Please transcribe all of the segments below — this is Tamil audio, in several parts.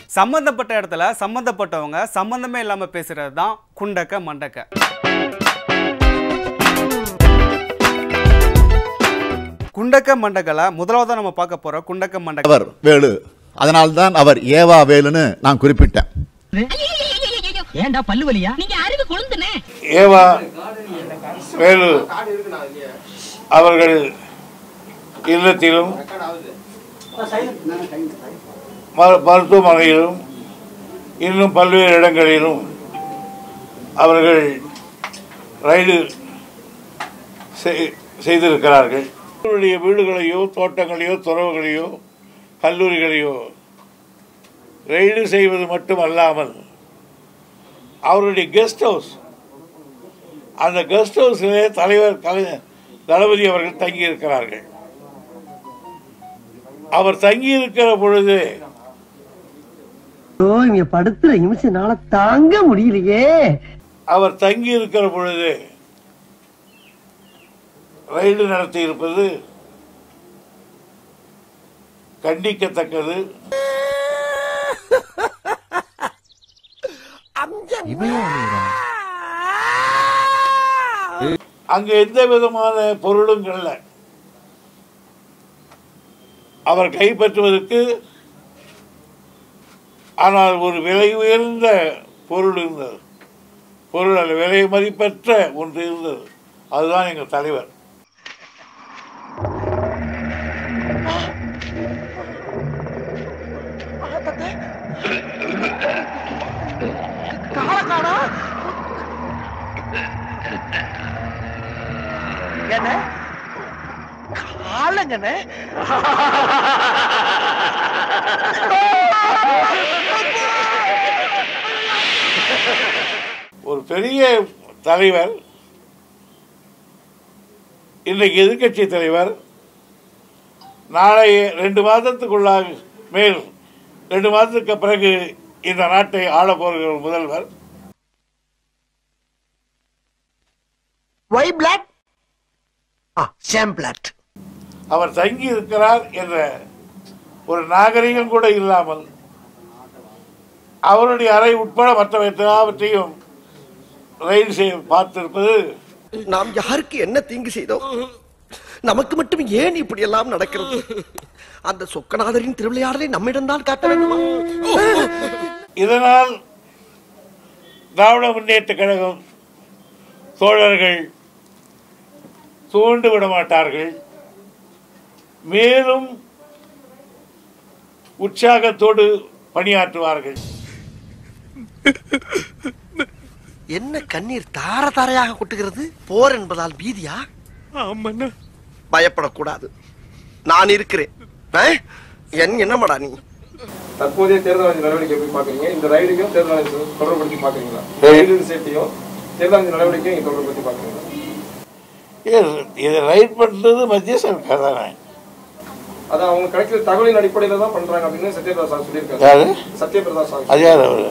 சம்மந்தப்பட்ட இடத்துல சம்மந்தப்பட்டவங்க சம்மந்தமே இல்லாமல் பேசுறது தான் குண்டக்க மண்டக்க குண்டக்க மண்டக்கல முதலாவதாக நம்ம பார்க்க போகிற குண்டக்க மண்டக்க அவர் வேலு அதனால்தான் அவர் ஏவா வேலுன்னு நான் குறிப்பிட்டேன் ஏன்டா பல்லு வலியா நீங்க அறிவு கொழுந்துனே ஏவா வேலு அவர்கள் இல்லத்திலும் மரு- மருத்துவமனையிலும் இன்னும் பல்வேறு இடங்களிலும் அவர்கள் ரைடு செய்- செய்திருக்கிறார்கள் அவருடைய வீடுகளையோ தோட்டங்களையோ துறவுகளையோ கல்லூரிகளையோ ரைடு செய்வது மட்டுமல்லாமல் அவருடைய கெஸ்ட் ஹவுஸ் அந்த கெஸ்ட் ஹவுஸிலே தலைவர் கலைஞர் தளபதி அவர்கள் தங்கியிருக்கிறார்கள் அவர் தங்கியிருக்கிற பொழுது ஓ இங்க படுத்துற நிமிஷம்னால தாங்க முடியலையே அவர் தங்கியிருக்கிற பொழுது ரைடு நடத்தி இருப்பது கண்டிக்கத்தக்கது அங்கு எந்த விதமான பொருளும் இல்லை அவர் கைப்பற்றுவதற்கு ஆனால் ஒரு விலை உயர்ந்த பொருள் இருந்தது பொருள் அல்ல விலை மதிப்பற்ற ஒன்று இருந்தது அதுதான் எங்கள் தலைவர் ஆளுங்கண்ணே ஒரு பெரிய தலைவர் இன்றைக்கு எதிர்க்கட்சி தலைவர் நாளை ரெண்டு மாதத்துக்குள்ளாக மேல் ரெண்டு மாதத்துக்கு பிறகு இந்த நாட்டை ஆள போகிற முதல்வர் ஒய் பிளாக் சேம் பிளாக் அவர் தங்கி இருக்கிறார் என்ற ஒரு நாகரிகம் கூட இல்லாமல் அவருடைய அறை உட்பட மற்ற எல்லாவற்றையும் ரைடு செய்ய பார்த்திருப்பது நாம் யாருக்கு என்ன தீங்கு செய்தோம் நமக்கு மட்டும் ஏன் இப்படி எல்லாம் நடக்கிறது அந்த சொக்கநாதரின் திருவிளையாடலை நம்மிடம்தான் காட்ட வேண்டுமா இதனால் திராவிட முன்னேற்ற கழகம் தோழர்கள் தூண்டு விட மாட்டார்கள் மேலும் உற்சாகத்தோடு பணியாற்றுவார்கள் என்ன கண்ணீர் தார தாரையாக கொட்டுகிறது போர் என்பதால் பீதியா பயப்படக்கூடாது நான் இருக்கிறேன் ஆ? என் என்னமாடா நீ தற்போதைய தேர்தல் ஆணைய நடவடிக்கை எப்படி பாக்குறீங்க இந்த ரைடுக்கும் தேர்தல் ஆணையத்தை தொடர்படுத்தி பாக்குறீங்களா சரி. ரைடு சேஃப்டியும் தேர்தல் ஆணைய நடவடிக்கையும் நீங்க தொடர்படுத்தி பாக்குறீங்களா இது- இதை ரைட் பண்ணுறது மத்திய சர்க்கார் தானே அதான் அவங்க கிடைக்கிற தகவலின் அடிப்படையில தான் பண்றாங்க அப்படின்னு சத்யபிரதா சார் சொல்லியிருக்காரு யாரு சத்யபிரதா சார் அது யார் அவர்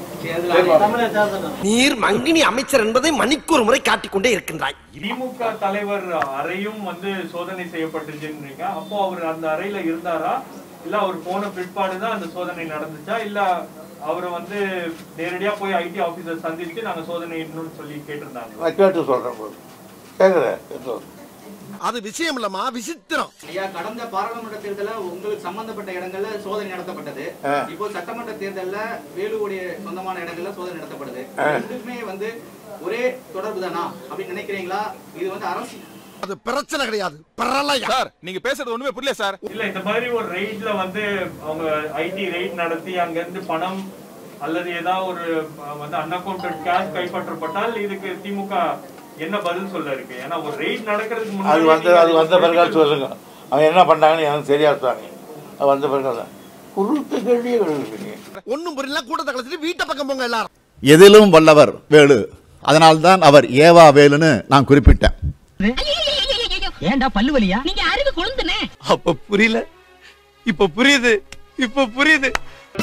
நீர் மங்கினி அமைச்சர் என்பதை மணிக்கு ஒரு முறை காட்டிக்கொண்டே இருக்கின்றாய் திமுக தலைவர் அறையும் வந்து சோதனை செய்யப்பட்டுச்சுன்றீங்க அப்போ அவர் அந்த அறையில இருந்தாரா இல்ல அவர் போன பிற்பாடுதான் அந்த சோதனை நடந்துச்சா இல்ல அவரை வந்து நேரடியா போய் ஐடி ஆபீசர் சந்திச்சு நாங்க சோதனை இன்னும் சொல்லி கேட்டிருந்தாங்க நான் கேட்டு சொல்கிறேன் போது கேட்குறேன் அது விஷயம் இல்லம்மா விசித்திரம் ஐயா கடந்த பாராளுமன்ற தேர்தல்ல உங்களுக்கு சம்பந்தப்பட்ட இடங்கள்ல சோதனை நடத்தப்பட்டது ஆ. இப்போ சட்டமன்ற தேர்தல்ல வேலுவுடைய சொந்தமான இடங்கள்ல சோதனை நடத்தப்படுது ஆ. ரெண்டுக்குமே வந்து ஒரே தொடர்பு தானா அப்படின்னு நினைக்கிறீங்களா இது வந்து அரசு அது பிரச்சனை கிடையாது பிரளயம் சார் நீங்க பேசுறது ஒண்ணுமே புரியல சார் இல்ல இந்த மாதிரி ஒரு ரெய்ட்ல வந்து அவங்க ஐடி ரெய்ட் நடத்தி அங்க இருந்து பணம் அல்லது ஏதாவது ஒரு அஹ், வந்து அன்அக்கௌண்டட் கேஷ் கைப்பற்றப்பட்டால் இதுக்கு திமுக என்ன பதில் சொல்ல இருக்கு ஏன்னா ஒரு ரெய்ட் நடக்கிறதுக்கு அது முன்னாடி வந்து அது வந்த பிறகு சொல்லுங்க அவங்க என்ன பண்ணாங்கன்னு எனக்கு தெரியாது சுவாமி அது வந்த பிறகு தான் குறுக்கு கேள்வியே எழுதுறீங்க ஒண்ணும் புரியல கூட்டத்தை கலச்சிட்டு வீட்டை பக்கம் போங்க எல்லாரும் எதிலும் வல்லவர் வேலு அதனால்தான் அவர் ஏவா வேலுன்னு நான் குறிப்பிட்டேன் ஏன்டா பல்லு வலியா நீங்க அறிவு கொழுந்துனே அப்ப புரியல இப்ப புரியுது இப்ப புரியுது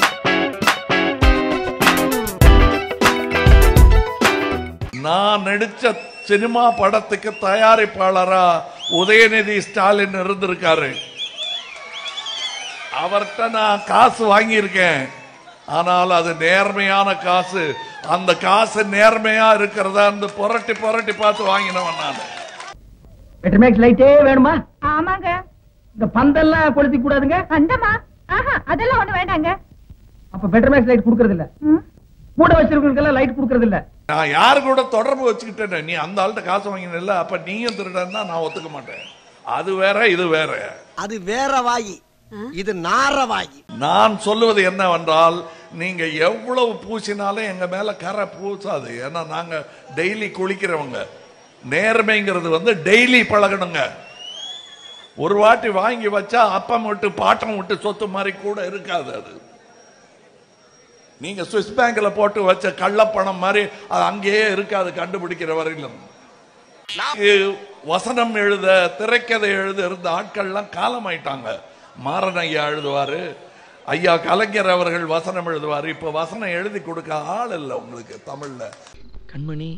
நான் நடிச்ச சினிமா படத்துக்கு தயாரிப்பாளரா உதயநிதி ஸ்டாலின் இருந்திருக்காரு அவர்கிட்ட நான் காசு வாங்கியிருக்கேன் ஆனால் அது நேர்மையான காசு அந்த காசு நேர்மையா இருக்கிறதா புரட்டி புரட்டி பார்த்து வாங்கினவன் நான் பெட்ரமேக்ஸ் லைட்டே வேணுமா ஆமாங்க இந்த பந்தெல்லாம் கொளுத்தி கூடாதுங்க அந்தமா ஆஹா அதெல்லாம் ஒண்ணு வேண்டாங்க அப்ப பெட்ரமேக்ஸ் லைட் கொடுக்கறது இல்ல மூட வச்சிருக்கவங்களுக்கு லைட் கொடுக்கறது இல்ல நான் யாரு கூட தொடர்பு வச்சுக்கிட்டேன் நீ அந்த ஆள்கிட்ட காசு வாங்கினில்ல அப்ப நீயும் திருடன்னா நான் ஒத்துக்க மாட்டேன் அது வேற இது வேற அது வேற வாயி இது நார வாயி நான் சொல்லுவது என்னவென்றால் நீங்க எவ்வளவு பூசினாலும் எங்க மேல கரை பூசாது ஏன்னா நாங்க டெய்லி குளிக்கிறவங்க நேர்மைங்கிறது வந்து டெய்லி பழகணுங்க ஒரு வாட்டி வாங்கி வச்சா அப்பம் விட்டு பாட்டம் விட்டு சொத்து மாதிரி கூட இருக்காது அது நீங்க சுவிஸ் பேங்க்ல போட்டு வச்ச கள்ளப்பணம் மாதிரி அது அங்கேயே இருக்காது கண்டுபிடிக்கிற வரையிலும் இது வசனம் எழுத திரைக்கதை எழுத இருந்த ஆட்கள்லாம் காலமாயிட்டாங்க மாறன் ஐயா எழுதுவாரு ஐயா கலைஞர் அவர்கள் வசனம் எழுதுவாரு இப்ப வசனம் எழுதி கொடுக்க ஆள் இல்லை உங்களுக்கு தமிழ்ல கண்மணி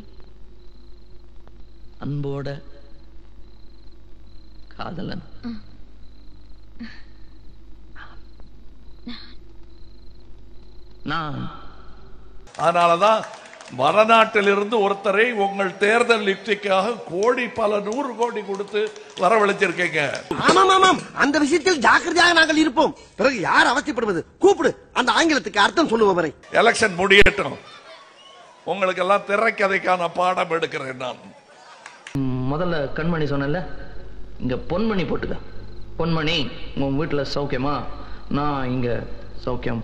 அன்போட காதலன் நான் அதனாலதான் வடநாட்டிலிருந்து ஒருத்தரை உங்கள் தேர்தல் யுக்திக்காக கோடி பல நூறு கோடி கொடுத்து வரவழைச்சிருக்கீங்க ஆமாம் ஆமாம் அந்த விஷயத்தில் ஜாக்கிரதையாக நாங்கள் இருப்போம் பிறகு யார் அவசியப்படுவது கூப்பிடு அந்த ஆங்கிலத்துக்கு அர்த்தம் சொல்லுபவரை எலெக்ஷன் முடியட்டும் உங்களுக்கு எல்லாம் திரைக்கதைக்கான பாடம் எடுக்கிறேன் நான் முதல்ல கண்மணி சொன்னல இங்க பொன்மணி போட்டுக்க பொன்மணி உன் வீட்டுல சௌக்கியமா நான் இங்க சௌக்கியம்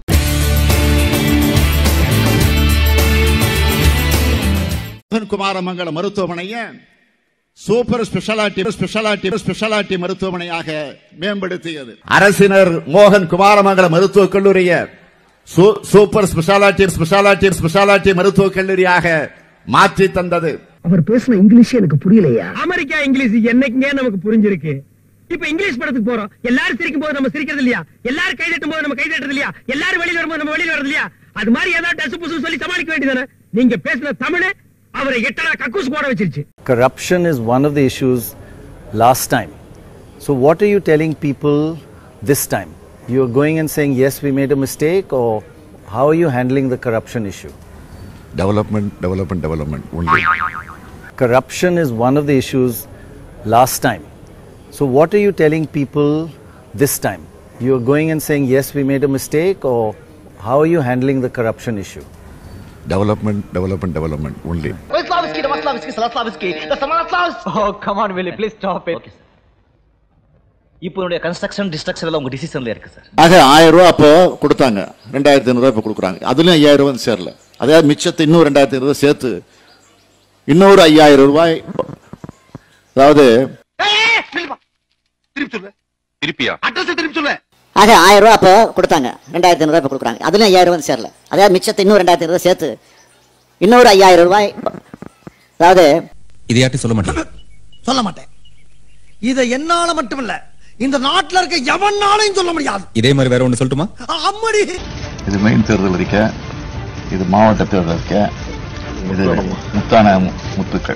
குமாரமங்கல மருத்துவமனையை சூப்பர் ஸ்பெஷாலிட்டி ஸ்பெஷாலிட்டி ஸ்பெஷாலிட்டி மருத்துவமனையாக மேம்படுத்தியது அரசினர் மோகன் குமாரமங்கல மருத்துவக் கல்லூரியை சூ- சூப்பர் ஸ்பெஷாலிட்டி ஸ்பெஷாலிட்டி ஸ்பெஷாலிட்டி மருத்துவக் கல்லூரியாக மாற்றி தந்தது அவர் பேசுன இங்கிலீஷ் எனக்கு புரியலையா அமெரிக்கா இங்கிலீஷ் என்னைக்குங்க நமக்கு புரிஞ்சிருக்கு இப்ப இங்கிலீஷ் படத்துக்கு போறோம் எல்லாரும் சிரிக்கும் போது நம்ம சிரிக்கிறது இல்லையா எல்லாரும் கை தட்டும் போது நம்ம கை தட்டுறது இல்லையா எல்லாரும் வெளியில வரும்போது நம்ம வெளியில வரது இல்லையா அது மாதிரி ஏதாவது டசு புசு சொல்லி சமாளிக்க வேண்டியதானே நீங்க பேசுன தமிழ் அவரை எட்டனா கக்கூஸ் போட வச்சிருச்சு Corruption is one of the issues last time. So, what are you telling people this time? You are going and saying, yes, we made a mistake, or how are you handling the corruption issue? Development, development, development only. Corruption is one of the issues last time. So, what are you telling people this time? You are going and saying, yes, we made a mistake, or how are you handling the corruption issue? Development, development, development only. Slavsky, Slavsky, Slavsky, the Slavsky. Oh, come on, Willie, please stop it. இப்போ என்னுடைய கன்ஸ்ட்ரக்ஷன் டிஸ்ட்ரக்ஷன் எல்லாம் உங்க டிசிஷன்ல இருக்கு சார் ஆக ஆயிரம் ரூபா அப்போ கொடுத்தாங்க ரெண்டாயிரத்தி ஐநூறுரூவா இப்போ கொடுக்குறாங்க அதுலயும் ஐயாயிரம் ரூபாய் வந்து சேரல அதாவது மிச்சத்தை இன்னும் ரெண்டாயிரத்தி ஐநூறு சேர்த்து இன்னொரு ஐயாயிரம் ரூபாய் அதாவது திருப்பி சொல்லு திருப்பியா அட்ரஸ் திருப்பி சொல்லு ஆக ஆயிரம் ரூபா அப்போ கொடுத்தாங்க ரெண்டாயிரத்தி ஐநூறுரூவா இப்போ கொடுக்குறாங்க அதுலயும் ஐயாயிரம் ரூபாய் சேரல அதாவது மிச்சத்தை இன்னும் ரெண்டாயிரத்தி ஐநூறு சேர்த்து இன்னொரு ஐயாயிரம் ரூபாய் அதாவது இதையாட்டி சொல்ல மாட்டேன் சொல்ல மாட்டேன் இத என்னால மட்டுமில்ல இந்த நாட்டுல இருக்க எவனாலையும் சொல்ல முடியாது இதே மாதிரி வேற ஒண்ணு சொல்லட்டுமா அம்மடி இது மெயின் தேர்தல் அறிக்கை இது மாவட்ட தேர்தல் அறிக்கை இது முத்தான மு- முத்துக்கள்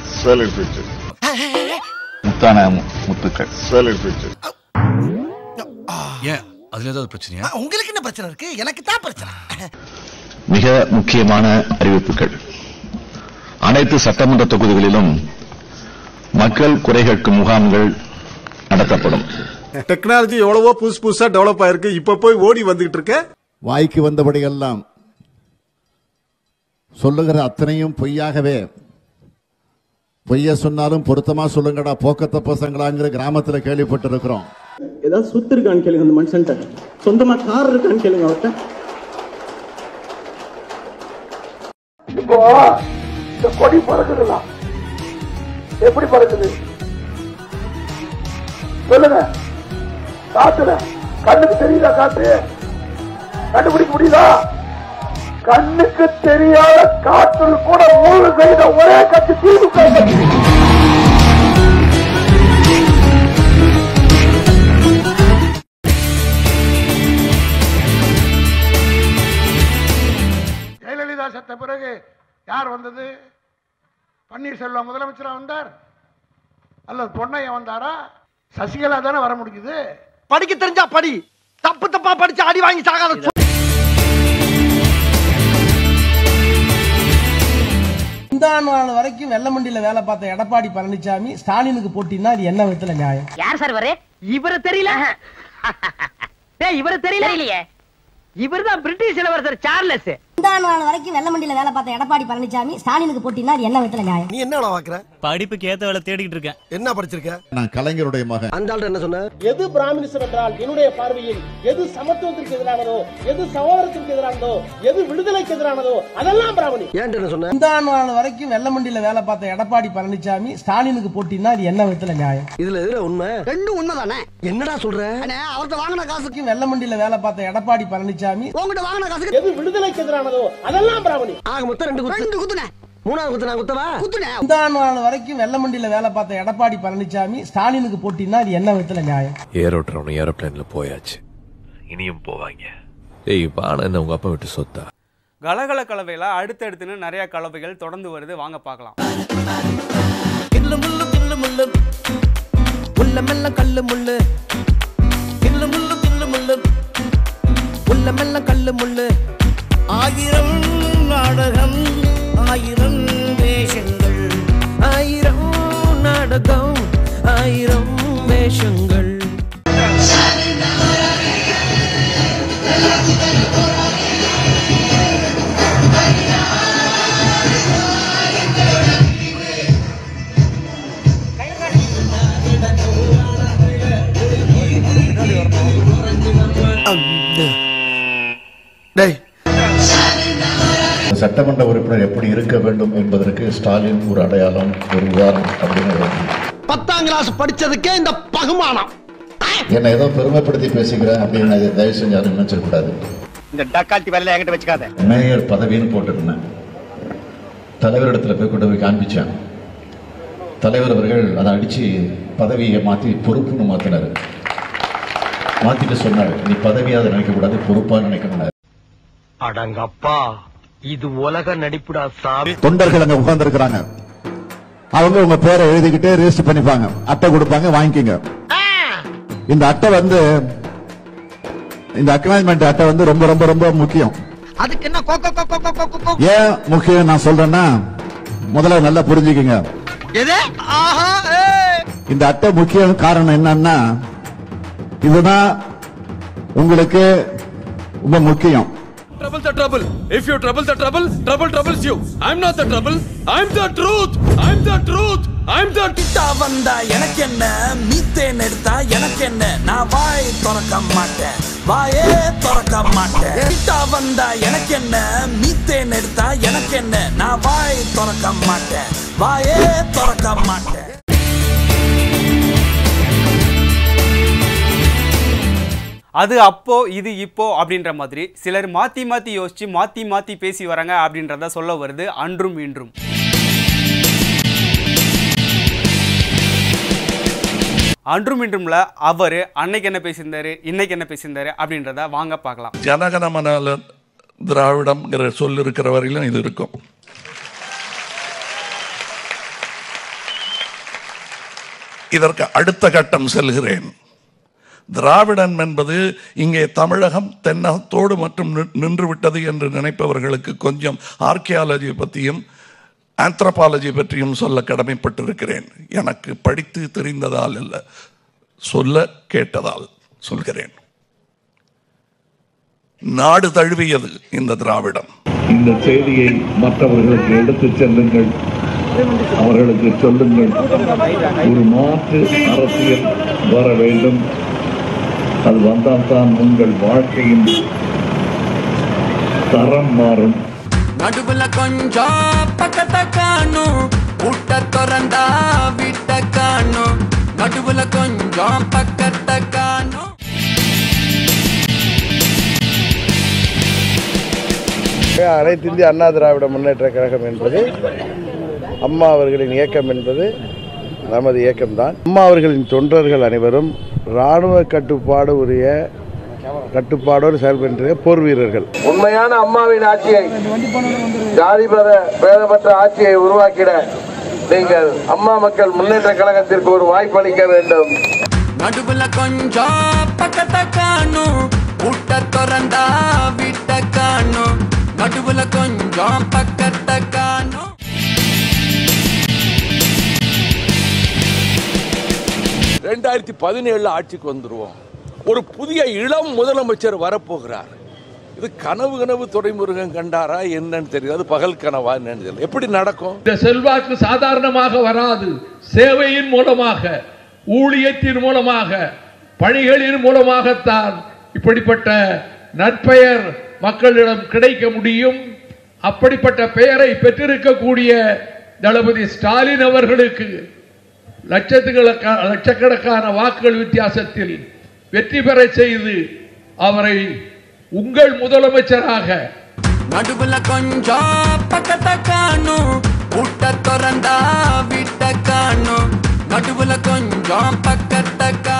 முத்தான மு- முத்துக்கள் ஏன் அதுல ஏதாவது பிரச்சனையா உங்களுக்கு என்ன பிரச்சனை இருக்கு எனக்கு தான் பிரச்சனை மிக முக்கியமான அறிவிப்புகள் அனைத்து சட்டமன்ற தொகுதிகளிலும் மக்கள் குறை கேட்கும் முகாம்கள் நடத்தப்படும் டெக்னாலஜி எவ்வளவோ புதுசு புதுசா டெவலப் ஆயிருக்கு இப்ப போய் ஓடி வந்துகிட்டு இருக்க வாய்க்கு வந்தபடியெல்லாம் சொல்லுகிற அத்தனையும் பொய்யாகவே பொய்ய சொன்னாலும் பொருத்தமா சொல்லுங்கடா போக்கத்த பசங்களாங்கிற கிராமத்துல கேள்விப்பட்டிருக்கிறோம் ஏதாவது சொத்து இருக்கான்னு கேளுங்க அந்த மனுஷன்ட்ட சொந்தமா கார் இருக்கான்னு கேளுங்க அவர்கிட்ட இப்போ இந்த கொடி பறக்குதுலாம் எப்படி பறக்குது சொல்லுங்க காத்துல கண்ணுக்கு தெரியுதா காத்து கண்டுபிடிக்க முடியுதா கண்ணுக்கு தெரியாத காற்றில் கூட மூணு செய்த ஒரே கட்சி திமுக கட்சி ஜெயலலிதா செத்த பிறகு யார் வந்தது பன்னீர்செல்வம் முதலமைச்சரா வந்தார் அல்லது பொன்னையன் வந்தாரா சசிகலா தானே வர முடியுது படிக்க தெரிஞ்சா படி தப்பு தப்பா படிச்சு அடி வாங்கி சாகாத இந்த நாள் வரைக்கும் வெள்ளமண்டியில வேலை பார்த்த எடப்பாடி பழனிசாமி ஸ்டாலினுக்கு போட்டின்னா அது என்ன விதத்துல நியாயம் யார் சார் வரே இவரை தெரியல டேய் இவரை தெரியல இல்லையே இவர்தான் பிரிட்டிஷ் இளவரசர் சார்லஸ் இந்த நாள் வரைக்கும் வெள்ளமண்டியில வேலை பார்த்த எடப்பாடி பழனிசாமி ஸ்டாலினுக்கு போட்டினா அது என்ன விதத்துல நியாயம் நீ என்ன பாக்குற படிப்புக்கு ஏத்த வேலை தேடிக்கிட்டு இருக்கேன் என்ன படிச்சிருக்க நான் கலைஞருடைய மகன் அந்த ஆள்கிட்ட என்ன சொன்ன எது பிராமணிசம் என்றால் என்னுடைய பார்வையில் எது சமத்துவத்திற்கு எதிரானதோ எது சகோதரத்திற்கு எதிரானதோ எது விடுதலைக்கு எதிரானதோ அதெல்லாம் பிராமணி ஏன்ட்டு என்ன சொன்ன இந்த நாள் வரைக்கும் வெள்ளமண்டியில வேலை பார்த்த எடப்பாடி பழனிசாமி ஸ்டாலினுக்கு போட்டின்னா அது என்ன விதத்துல நியாயம் இதுல எதுல உண்மை ரெண்டும் உண்மைதானே என்னடா சொல்ற அவர்கிட்ட வாங்கின காசுக்கு வெள்ளமண்டியில வேலை பார்த்த எடப்பாடி பழனிசாமி உங்ககிட்ட வாங்கின காசுக்கு எது விடுதலைக்கு எதிரானதோ அதெல்லாம் பிராமணி ஆக மொத்தம் ரெண்டு குத்து ரெண்டு குத்துனே மூணாவது குத்து நான் குத்தவா குத்துனே இந்த நாள் வரைக்கும் வெள்ளமண்டியில வேலை பார்த்த எடப்பாடி பழனிசாமி ஸ்டாலினுக்கு போட்டின்னா அது என்ன விதத்துல நியாயம் ஏரோட்ரவனு ஏரோப்ளேன்ல போயாச்சு இனியும் போவாங்க ஏய் பானை என்ன உங்க அப்பா விட்டு சொத்தா கலகல கலவையில் அடுத்தடுத்துன்னு நிறைய கலவைகள் தொடர்ந்து வருது வாங்க பார்க்கலாம் கில்லு முள்ளு கில்லு முள்ளு உள்ள மெல்ல கல்லு முள்ளு கில்லு முள்ளு கில்லு முள்ளு உள்ள மெல்ல கல்லு முள்ளு ஆயிரம் நாடகம் ஆயிரம் வேஷங்கள் ஆயிரம் நாடகம் ஆயிரம் வேஷங்கள் டேய் சட்டமன்ற உறுப்பினர் எப்படி இருக்க வேண்டும் என்பதற்கு ஸ்டாலின் ஒரு அடையாளம் ஒரு உதாரணம் அப்படின்னு பத்தாம் கிளாஸ் படிச்சதுக்கே இந்த பகுமானம் என்னை ஏதோ பெருமைப்படுத்தி பேசுகிறேன் அப்படின்னு தயவு செஞ்சு யாரும் நினைச்சிடக்கூடாது இந்த டக்கால்ட்டி வேலையில என்கிட்ட வச்சுக்காத மேயர் பதவின்னு போட்டிருந்தேன் தலைவரிடத்துல போய் கொண்டு போய் காண்பிச்சேன் தலைவர் அவர்கள் அதை அடிச்சு பதவியை மாத்தி பொறுப்புன்னு மாத்தினாரு மாத்திட்டு சொன்னாரு நீ பதவியா அதை நினைக்க கூடாது பொறுப்பா நினைக்கணும் அடங்கப்பா இது உலக நடிப்புடா சாமி தொண்டர்கள் அங்க உட்கார்ந்துருக்கிறாங்க அவங்க உங்க பேரை எழுதிக்கிட்டே ரெஜிஸ்டர் பண்ணிப்பாங்க அட்டை கொடுப்பாங்க வாங்கிக்கோங்க இந்த அட்டை வந்து இந்த அக்னாலஜ்மெண்ட் அட்டை வந்து ரொம்ப ரொம்ப ரொம்ப முக்கியம் அதுக்கு என்ன கொக்கோ கொக்கோ கொக்கோ கொக்கோ ஏன் முக்கியம் நான் சொல்றேன்னா முதல்ல நல்லா புரிஞ்சுக்கங்க எது ஆஹா ஏய் இந்த அட்டை முக்கிய காரணம் என்னன்னா இதுதான் உங்களுக்கு ரொம்ப முக்கியம் Trouble the trouble. If you trouble the trouble, trouble troubles you. I'm not the trouble. I'm the truth. I'm the truth. I'm the கிட்டா வந்தா எனக்கு என்ன மீத்தேன் எடுத்தா எனக்கு என்ன நான் வாய் திறக்க மாட்டேன் வாயே திறக்க மாட்டேன் கிட்டா வந்தா எனக்கு என்ன மீத்தேன் எடுத்தா எனக்கு என்ன நான் வாய் திறக்க மாட்டேன் வாயே திறக்க மாட்டேன் அது அப்போ இது இப்போ அப்படின்ற மாதிரி சிலர் மாத்தி மாத்தி யோசிச்சு மாத்தி மாத்தி பேசி வராங்க அப்படின்றத சொல்ல வருது அன்றும் இன்றும் அன்றும் இன்றும்ல அவர் அன்னைக்கு என்ன பேசியிருந்தாரு இன்னைக்கு என்ன பேசியிருந்தாரு அப்படின்றத வாங்க பார்க்கலாம் ஜனகணமனால திராவிடம்ங்கிற சொல் இருக்கிற வரையிலும் இது இருக்கும் இதற்கு அடுத்த கட்டம் செல்கிறேன் திராவிடன் என்பது இங்கே தமிழகம் தென்னகத்தோடு மற்றும் நின்- நின்று விட்டது என்று நினைப்பவர்களுக்கு கொஞ்சம் ஆர்கியாலஜி பற்றியும் ஆந்த்ரபாலஜி பற்றியும் சொல்ல கடமைப்பட்டிருக்கிறேன் எனக்கு படித்து தெரிந்ததால் அல்ல சொல்ல கேட்டதால் சொல்கிறேன் நாடு தழுவியது இந்த திராவிடம் இந்த செய்தியை மற்றவர்களுக்கு எடுத்துச் செல்லுங்கள் அவர்களுக்கு சொல்லுங்கள் ஒரு மாற்று அரசியல் வர வேண்டும் அது வந்தால்தான் உங்கள் வாழ்க்கையின் தரம் மாறும் நடுவுல கொஞ்சம் பக்கத்தை காணும் ஊட்ட திறந்தா விட்ட காணும் நடுவுல கொஞ்சம் பக்கத்தை காணும் அனைத்து இந்திய அண்ணா திராவிட முன்னேற்ற கழகம் என்பது அம்மா அவர்களின் இயக்கம் என்பது நமது இயக்கம்தான் அம்மா அவர்களின் தொண்டர்கள் அனைவரும் இராணுவ கட்டுப்பாடு உரிய கட்டுப்பாடோடு செயல்படுகிற போர் வீரர்கள் உண்மையான அம்மாவின் ஆட்சியை ஜாதி மத பேதமற்ற ஆட்சியை உருவாக்கிட நீங்கள் அம்மா மக்கள் முன்னேற்ற கழகத்திற்கு ஒரு வாய்ப்பு அளிக்க வேண்டும் நடுவுல கொஞ்சம் பக்கத்தை காணும் ஊட்ட திறந்தா விட்ட காணும் நடுவுல கொஞ்சம் பக்கத்தை காணும் ரெண்டாயிரத்தி பதினேழுல ஆட்சிக்கு வந்துருவோம் ஒரு புதிய இளம் முதலமைச்சர் வரப்போகிறார் இது கனவு கனவு துறைமுருகன் கண்டாரா என்னன்னு தெரியாது பகல் கனவா என்னன்னு தெரியல எப்படி நடக்கும் இந்த செல்வாக்கு சாதாரணமாக வராது சேவையின் மூலமாக ஊழியத்தின் மூலமாக பணிகளின் மூலமாகத்தான் இப்படிப்பட்ட நற்பெயர் மக்களிடம் கிடைக்க முடியும் அப்படிப்பட்ட பெயரை பெற்றிருக்கக்கூடிய தளபதி ஸ்டாலின் அவர்களுக்கு லட்சத்துக்கணக்கான லட்சக்கணக்கான வாக்குகள் வித்தியாசத்தில் வெற்றி பெற செய்து அவரை உங்கள் முதலமைச்சராக நடுவுல கொஞ்சம் பக்கத்தை காணும் ஊட்ட திறந்தா விட்ட காணும் நடுவுல கொஞ்சம் பக்கத்தை காணும்